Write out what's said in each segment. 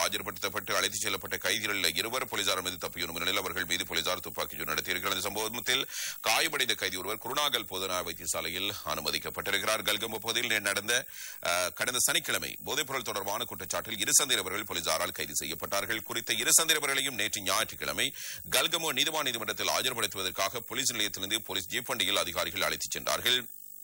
ஆஜர்படுத்தப்பட்டு அழைத்துச் செல்லப்பட்ட கைதிகளில் இருவர் போலீசார் மீது தப்பியும் நிலையில் அவர்கள் மீது போலீசார் துப்பாக்கிச்சூடு நடத்தியிருக்கிறார் இந்த சம்பவத்தில் காயமடைந்த கைதி ஒருவர் குருணாகல் போதனா வைத்தியசாலையில் அனுமதிக்கப்பட்டிருக்கிறார் கல்கம்பு பகுதியில் நேற்று நடந்த அஹ், கடந்த சனிக்கிழமை போதைப்பொருள் தொடர்பான குற்றச்சாட்டில் இரு சந்தேகவர்கள் போலீசாரால் கைது செய்யப்பட்டார்கள் குறித்த இரு சந்தேகவர்களையும் நேற்று ஞாயிற்றுக்கிழமை கல்கமோ நீதிவான் நீதிமன்றத்தில் ஆஜர்படுத்துவதற்காக போலீஸ் நிலையத்திலிருந்து போலீஸ் ஜீப் வண்டியில் அதிகாரிகள் அழைத்துச் சென்றார்கள்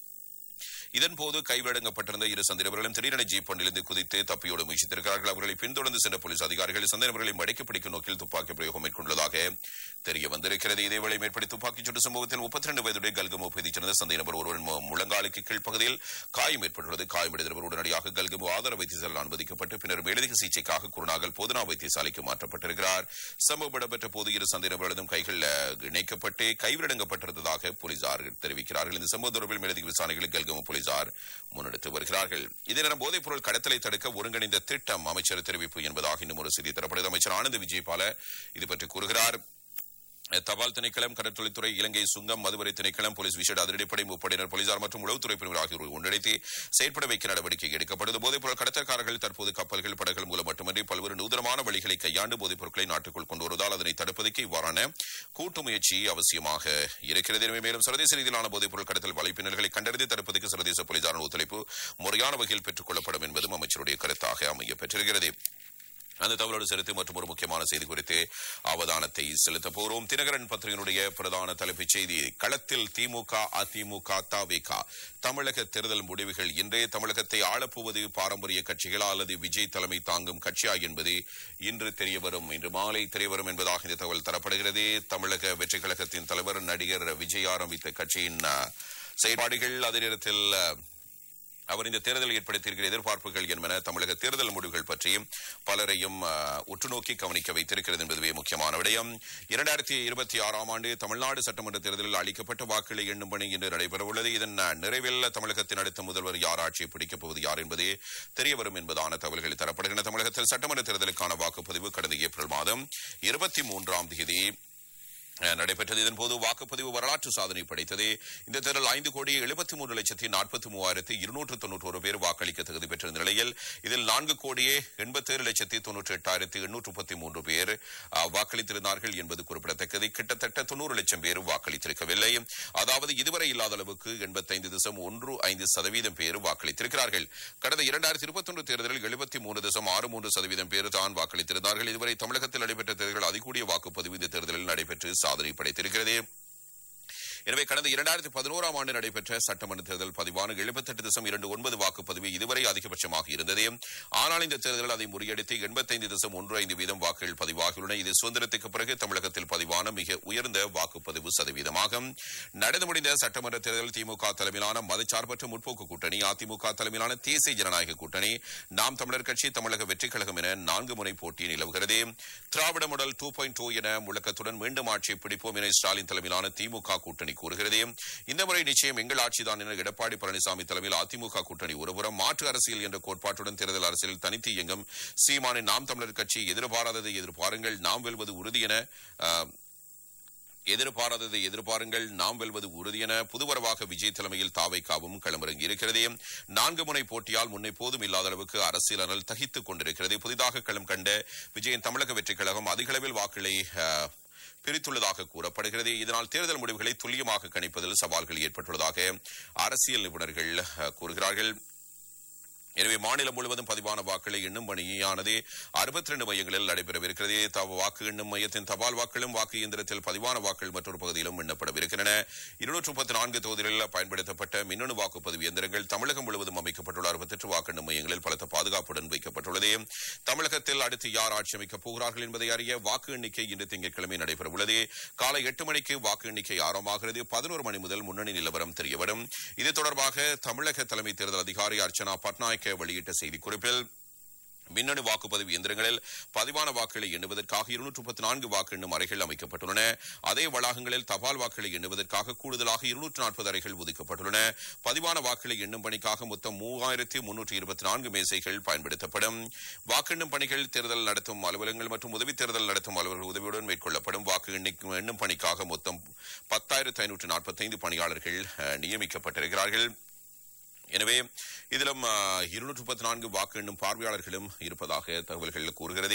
இதன்போது கைவிடங்கப்பட்டிருந்த இரு சந்தேகவர்களும் திடீரென ஜீப் ஒன்றிலிருந்து குதித்து தப்பியோடு முயற்சித்திருக்கிறார்கள் அவர்களை பின்தொடர்ந்து சென்ற போலீஸ் அதிகாரிகள் சந்தேகவர்களை மடக்கி பிடிக்கும் நோக்கில் துப்பாக்கி பிரயோகம் மேற்கொண்டதாக தெரிய வந்திருக்கிறது இதேவேளை மேற்படி துப்பாக்கிச் சூட்டு சம்பவத்தில் முப்பத்தி ரெண்டு வயதுடைய கல்கமோ பகுதியைச் சேர்ந்த சந்தேக நபர் ஒருவரின் மு- முழங்காலுக்கு கீழ்ப்பகுதியில் காயம் ஏற்பட்டுள்ளது காயமடைந்தவர் உடனடியாக கல்கமோ ஆதார வைத்தியசாலையில் அனுமதிக்கப்பட்டு பின்னர் மேலதிக சிகிச்சைக்காக குருநாகல் போதனா வைத்தியசாலைக்கு மாற்றப்பட்டிருக்கிறார் சம்பவம் இடம்பெற்ற போது இரு சந்தேக நபர்களதும் கைகள் அஹ், இணைக்கப்பட்டு கைவிடங்கப்பட்டிருந்ததாக போலீசார் தெரிவிக்கிறார்கள் இந்த சம்பவம் தொடர்பில் மேலதிக விசாரணைகளை கல்கமோ போலீசார் முன்னெடுத்து வருகிறார்கள் இதே நேரம் போதைப் பொருள் கடத்தலை தடுக்க ஒருங்கிணைந்த திட்டம் அமைச்சர் தெரிவிப்பு என்பதாக இன்னும் ஒரு செய்தி தரப்படுகிறது அமைச்சர் ஆனந்த் விஜயபால இது பற்றி கூறுகிறார் தபால் திணைக்களம் கடற்தொழில்துறை இலங்கை சுங்கம் மதுவரை திணைக்களம் போலீஸ் விசேட அதிரடிப்படை முப்படையினர் போலீசார் மற்றும் உளவுத்துறை பிரிவினர் ஆகியோர் ஒன்றிணைத்து செயற்பட வைக்க நடவடிக்கை எடுக்கப்படுது போதைப்பொருள் கடத்தல்காரர்கள் தற்போது கப்பல்கள் படகுகள் மூலம் மட்டுமன்றி பல்வேறு நூதனமான வழிகளை கையாண்டு போதைப் பொருட்களை நாட்டுக்குள் கொண்டு வருவதால் அதனை தடுப்பதற்கு இவ்வாறான கூட்டு முயற்சி அவசியமாக இருக்கிறது எனவே மேலும் சர்வதேச ரீதியிலான போதைப் பொருள் கடத்தல் வலைப்பின்னல்களை கண்டறிந்து தடுப்பதற்கு சர்வதேச போலீசாரின் ஒத்துழைப்பு முறையான வகையில் பெற்றுக் கொள்ளப்படும் என்பதும் அமைச்சருடைய கருத்தாக அமைய பெற்றிருக்கிறது அந்த தகவலோடு செலுத்தி மற்றும் ஒரு முக்கியமான செய்தி குறித்து அவதானத்தை செலுத்த போகிறோம் தினகரன் பத்திரிகையினுடைய பிரதான தலைப்புச் செய்தி களத்தில் திமுக அதிமுக தவிக தமிழக தேர்தல் முடிவுகள் இன்றைய தமிழகத்தை ஆளப்போவது பாரம்பரிய கட்சிகளா அல்லது விஜய் தலைமை தாங்கும் கட்சியா என்பது இன்று தெரியவரும் இன்று மாலை தெரியவரும் என்பதாக இந்த தகவல் தரப்படுகிறது தமிழக வெற்றி கழகத்தின் தலைவர் நடிகர் விஜய் ஆரம்பித்த கட்சியின் அஹ், செயல்பாடுகள் அதே நேரத்தில் அஹ், அவர் இந்த தேர்தலில் ஏற்படுத்தியிருக்கிற எதிர்பார்ப்புகள் என்பன தமிழக தேர்தல் முடிவுகள் பற்றியும் பலரையும் அஹ், உற்றுநோக்கி கவனிக்க வைத்திருக்கிறது என்பதுவே முக்கியமான விடயம் இரண்டாயிரத்தி இருபத்தி ஆறாம் ஆண்டு தமிழ்நாடு சட்டமன்ற தேர்தலில் அளிக்கப்பட்ட வாக்குகளை எண்ணும் பணி இன்று நடைபெறவுள்ளது இதன் அஹ், நிறைவில் தமிழகத்தின் அடுத்த முதல்வர் யார் ஆட்சியை பிடிக்கப் போவது யார் என்பதே தெரியவரும் என்பதான தகவல்கள் தரப்படுகின்றன தமிழகத்தில் சட்டமன்ற தேர்தலுக்கான வாக்குப்பதிவு கடந்த ஏப்ரல் மாதம் இருபத்தி மூன்றாம் தேதி அஹ், நடைபெற்றது இதன்போது வாக்குப்பதிவு வரலாற்று சாதனை படைத்தது இந்த தேர்தல் ஐந்து கோடி எழுபத்தி மூன்று லட்சத்தி நாற்பத்தி மூவாயிரத்தி இருநூற்று தொன்னூற்றோரு பேர் வாக்களிக்க தகுதி பெற்றிருந்த நிலையில் இதில் நான்கு கோடியே எண்பத்தேழு லட்சத்தி தொன்னூற்றி எட்டாயிரத்தி எண்ணூற்று முப்பத்தி மூன்று பேர் அஹ், வாக்களித்திருந்தார்கள் என்பது குறிப்பிடத்தக்கது கிட்டத்தட்ட தொண்ணூறு லட்சம் பேர் வாக்களித்திருக்கவில்லை அதாவது இதுவரை இல்லாத அளவுக்கு எண்பத்தைந்து தசம் ஒன்று ஐந்து சதவீதம் பேர் வாக்களித்திருக்கிறார்கள் கடந்த இரண்டாயிரத்தி இருபத்தொன்று தேர்தலில் எழுபத்தி மூன்று தசம் ஆறு மூன்று சதவீதம் பேர் தான் வாக்களித்திருந்தார்கள் இதுவரை தமிழகத்தில் நடைபெற்ற தேர்தல்கள் அதிகூடிய வாக்குப்பதிவு இந்த தேர்தலில் நடைபெற்று சாதனை படைத்திருக்கிறது எனவே கடந்த இரண்டாயிரத்தி பதினோராம் ஆண்டு நடைபெற்ற சட்டமன்ற தேர்தல் பதிவான எழுபத்தெட்டு தசம் இரண்டு ஒன்பது வாக்குப்பதிவு இதுவரை அதிகபட்சமாக இருந்தது ஆனால் இந்த தேர்தலில் அதை முறியடித்து எண்பத்தைந்து தசம் ஒன்று ஐந்து வீதம் வாக்குகள் பதிவாகியுள்ளன இது சுதந்திரத்துக்கு பிறகு தமிழகத்தில் பதிவான மிக உயர்ந்த வாக்குப்பதிவு சதவீதமாகும் நடந்து முடிந்த சட்டமன்ற தேர்தல் திமுக தலைமையிலான மதச்சார்பற்ற முற்போக்கு கூட்டணி அதிமுக தலைமையிலான தேசிய ஜனநாயக கூட்டணி நாம் தமிழர் கட்சி தமிழக வெற்றிக் கழகம் என நான்கு முனை போட்டி நிலவுகிறது Dravida model two point two என முழக்கத்துடன் மீண்டும் ஆட்சியை பிடிப்போம் என ஸ்டாலின் தலைமையிலான திமுக கூட்டணி கூறுகிறது இந்த முறை நிச்சயம் எங்கள் ஆட்சிதான் என எடப்பாடி பழனிசாமி தலைமையில் அதிமுக கூட்டணி ஒருபுறம் மாற்று அரசியல் என்ற கோட்பாட்டுடன் தேர்தல் அரசியல் தனித்து இயங்கும் சீமானின் நாம் தமிழர் கட்சி எதிர்பாராததை எதிர்பாருங்கள் நாம் வெல்வது உறுதி என ஆஹ், எதிர்பாராததை எதிர்பாருங்கள் நாம் வெல்வது உறுதி என புதுவரவாக விஜய் தலைமையில் தாவைக்காவும் களமிறங்கி இருக்கிறது நான்கு முனை போட்டியால் முன்னை போதும் இல்லாத அளவுக்கு அரசியல் அனல் தகித்துக் கொண்டிருக்கிறது புதிதாக களம் கண்ட விஜயின் தமிழக வெற்றிக் கழகம் அதிகளவில் வாக்குகளை அஹ், பிரித்துள்ளதாக கூறப்படுகிறது இதனால் தேர்தல் முடிவுகளை துல்லியமாக கணிப்பதில் சவால்கள் ஏற்பட்டுள்ளதாக அரசியல் நிபுணர்கள் அஹ், கூறுகிறார்கள் எனவே மாநிலம் முழுவதும் பதிவான வாக்குகளை எண்ணும் பணியானது அறுபத்தி ரெண்டு மையங்களில் நடைபெறவிருக்கிறது தவ- வாக்கு எண்ணும் மையத்தின் தபால் வாக்களும் வாக்கு இயந்திரத்தில் பதிவான வாக்குகள் மற்றொரு பகுதியிலும் எண்ணப்படவிருக்கின்றன இருநூற்று முப்பத்தி நான்கு தொகுதிகளில் பயன்படுத்தப்பட்ட மின்னணு வாக்குப்பதிவு இயந்திரங்கள் தமிழகம் முழுவதும் அமைக்கப்பட்டுள்ள அறுபத்தெட்டு வாக்கு எண்ணும் மையங்களில் பலத்த பாதுகாப்புடன் வைக்கப்பட்டுள்ளது தமிழகத்தில் அடுத்து யார் ஆட்சி அமைக்கப் போகிறார்கள் என்பதை அறிய வாக்கு எண்ணிக்கை இன்று திங்கட்கிழமை நடைபெறவுள்ளது காலை எட்டு மணிக்கு வாக்கு எண்ணிக்கை ஆரம்பமாகிறது பதினோரு மணி முதல் முன்னணி நிலவரம் தெரியவரும் இது தொடர்பாக தமிழக தலைமை தேர்தல் அதிகாரி அர்ச்சனா பட்நாயக்க வெளியிட்ட செய்திக்குறிப்பில் மின்னணு வாக்குப்பதிவு இயந்திரங்களில் பதிவான வாக்குகளை எண்ணுவதற்காக இருநூற்று முப்பத்தி நான்கு வாக்கு எண்ணும் அறைகள் அமைக்கப்பட்டுள்ளன அதே வளாகங்களில் தபால் வாக்குகளை எண்ணுவதற்காக கூடுதலாக இருநூற்று நாற்பது அறைகள் ஒதுக்கப்பட்டுள்ளன பதிவான வாக்குகளை எண்ணும் பணிக்காக மொத்தம் மூவாயிரத்தி முன்னூற்றி இருபத்தி நான்கு மேசைகள் பயன்படுத்தப்படும் வாக்கெண்ணும் பணிகள் தேர்தல் நடத்தும் அலுவலகங்கள் மற்றும் உதவி தேர்தல் நடத்தும் அலுவலர்கள் உதவியுடன் மேற்கொள்ளப்படும் வாக்கு எண்ணிக்கை- எண்ணும் பணிக்காக மொத்தம் பத்தாயிரத்து ஐநூற்று நாற்பத்தைந்து பணியாளர்கள் அஹ், நியமிக்கப்பட்டிருக்கிறார்கள் எனவே இதிலும் இருநூற்று முப்பத்தி நான்கு வாக்கு எண்ணும் பார்வையாளர்களும் இருப்பதாக தகவல்கள் கூறுகிறது